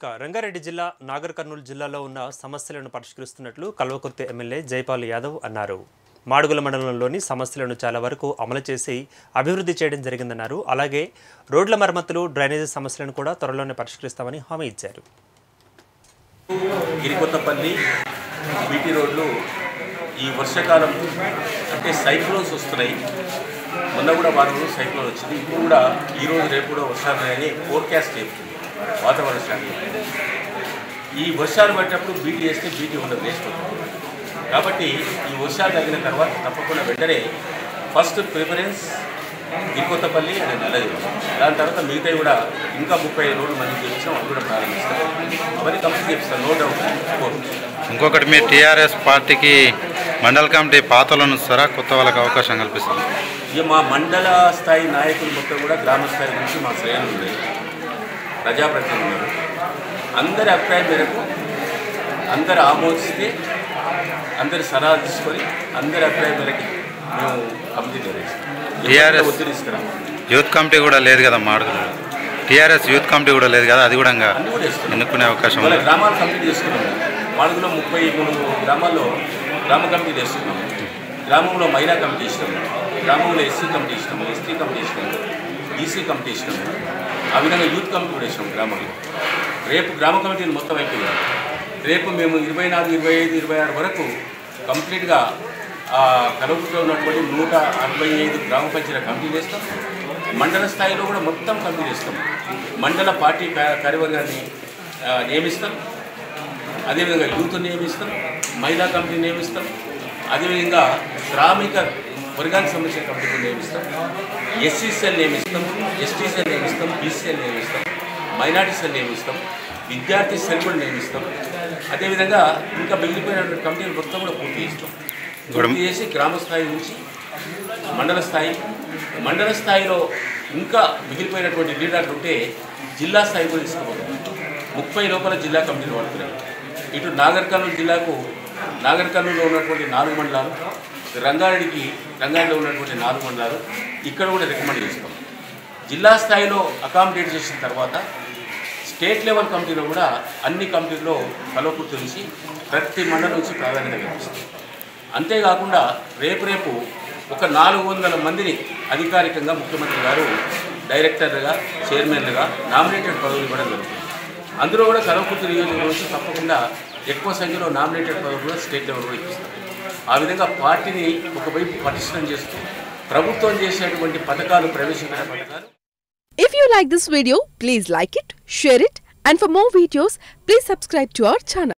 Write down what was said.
ఇక రంగారెడ్డి జిల్లా నాగర్ కర్నూలు జిల్లాలో ఉన్న సమస్యలను పరిష్కరిస్తున్నట్లు కల్వకుర్తి ఎమ్మెల్యే జైపాల్ యాదవ్ అన్నారు మాడుగుల మండలంలోని సమస్యలను చాలా వరకు అమలు చేసి అభివృద్ధి చేయడం జరిగిందన్నారు అలాగే రోడ్ల మరమ్మతులు డ్రైనేజీ సమస్యలను కూడా త్వరలోనే పరిష్కరిస్తామని హామీ ఇచ్చారు గిరికొత్తపల్లి బీటీ రోడ్లు ఈ వర్షాకాలం అంటే సైక్లోన్స్ వస్తున్నాయి మొన్న కూడా వారంలో సైక్లోన్ వచ్చింది ఇప్పుడు కూడా ఈ రోజు రేపు కూడా వర్షాలు ఉన్నాయని ఫోర్కాస్ట్ చెప్తుంది వాతావరణ శాఖ ఈ వర్షాలు పట్టేటప్పుడు బీటీ వేస్తే బీటీ ఉండదు వేస్ట్ అవుతుంది కాబట్టి ఈ వర్షాలు తగిన తర్వాత తప్పకుండా వెంటనే ఫస్ట్ ప్రిఫరెన్స్ గిరికొత్తపల్లి అండ్ నల్లది దాని తర్వాత మిగతావి కూడా ఇంకా ముప్పై రోడ్లు మంది చేయించాం అవి కూడా ప్రారంభిస్తాం అవన్నీ కంప్లీట్ చేపిస్తాం నో డౌట్ కోరు ఇంకొకటి మీ టీఆర్ఎస్ పార్టీకి మండల కమిటీ పాతలను ఇస్తారా కొత్త వాళ్ళకి అవకాశం కల్పిస్తారు ఇక మా మండల స్థాయి నాయకులు మొత్తం కూడా గ్రామ స్థాయి నుంచి మా శ్రేణులు ఉన్నాయి ప్రజాప్రతినిధులు ఉన్నారు అందరి అభిప్రాయం మేరకు అందరు ఆమోదిస్తే అందరి సలహా తీసుకొని అందరి అభిప్రాయం మేరకు మేము కమిటీ నిర్వహిస్తాం TRS ఒత్తిడి ఇస్తున్నాం యూత్ కమిటీ కూడా లేదు కదా మాడుగులో టీఆర్ఎస్ యూత్ కమిటీ కూడా లేదు కదా అది కూడా ఇంకా అన్ని కూడా ఇస్తున్నాం ఎన్నుకునే అవకాశం ఇవాళ ఉంది గ్రామాలు కంప్లీట్ చేసుకున్నాము మాడుగులో ముప్పై మూడు గ్రామాల్లో గ్రామ కమిటీ చేస్తున్నాము గ్రామంలో మహిళా కమిటీ ఇచ్చినాము గ్రామంలో ఎస్సీ కమిటీ ఇచ్చినాము ఎస్టీ కమిటీ ఇచ్చినాము ఈసీ కమిటీ ఇచ్చినాము ఆ విధంగా యూత్ కమిటీ కూడా ఇచ్చినాము గ్రామంలో రేపు గ్రామ కమిటీలు మొత్తం అయిపోయాయి రేపు మేము ఇరవై నాలుగు ఇరవై ఐదు ఇరవై ఆరు వరకు కంప్లీట్గా ఆ కలుపుతో ఉన్నటువంటి నూట అరవై ఐదు గ్రామ పంచాయతీ కమిటీ చేస్తాం మండల స్థాయిలో కూడా మొత్తం కమిటీ చేస్తాం మండల పార్టీ కా- కార్యవర్గాన్ని ఆ, నియమిస్తాం అదేవిధంగా యూత్ నియమిస్తాం మహిళా కమిటీ నియమిస్తాం అదేవిధంగా శ్రామిక వర్గానికి సంబంధించిన కమిటీ నియమిస్తాం ఎస్సీ సెల్ నియమిస్తాం ఎస్టీ సెల్ నియమిస్తాం బీసీ సెల్ నియమిస్తాం మైనార్టీ సెల్ నియమిస్తాం విద్యార్థి సెల్ కూడా నియమిస్తాం అదేవిధంగా ఇంకా మిగిలిపోయినటువంటి కమిటీలు మొత్తం కూడా పూర్తి చేస్తాం పూర్తి చేసి గ్రామ స్థాయి నుంచి మండల స్థాయి మండల స్థాయిలో ఇంకా మిగిలిపోయినటువంటి లీడర్లు ఉంటే జిల్లా స్థాయి కూడా తీసుకుపోతాం ముప్పై లోపల జిల్లా కమిటీలు పడుతున్నాయి ఇటు నాగర్ కర్నూలు జిల్లాకు నాగర్ కర్నూలులో ఉన్నటువంటి నాలుగు మండలాలు రంగారెడ్డికి రంగారెడ్డిలో ఉన్నటువంటి నాలుగు మండలాలు ఇక్కడ కూడా రికమెండ్ చేస్తాం జిల్లా స్థాయిలో అకామిడేట్ చేసిన తర్వాత స్టేట్ లెవెల్ కమిటీలో కూడా అన్ని కమిటీల్లో కలవకు తెలిసి ప్రతి మండలం నుంచి ప్రాధాన్యత కల్పిస్తాం అంతేకాకుండా రేపు రేపు ఒక నాలుగు వందల మందిని అధికారికంగా ముఖ్యమంత్రి గారు డైరెక్టర్లుగా చైర్మన్లుగా నామినేటెడ్ పదవులు ఇవ్వడం జరుగుతుంది అందులో కూడా కలవకుర్తి నియోజకవర్గం నుంచి తప్పకుండా ఎక్కువ సంఖ్యలో నామినేటెడ్ పదవులు కూడా స్టేట్ లెవెల్ కూడా ఇప్పిస్తారు ఆ విధంగా పార్టీని ఒకవైపు పటిష్టం చేస్తూ ప్రభుత్వం చేసేటువంటి పథకాలు ప్రవేశపెట్టిన పథకాలు If you like this video, please like it, share it, and for more videos, please subscribe to our channel.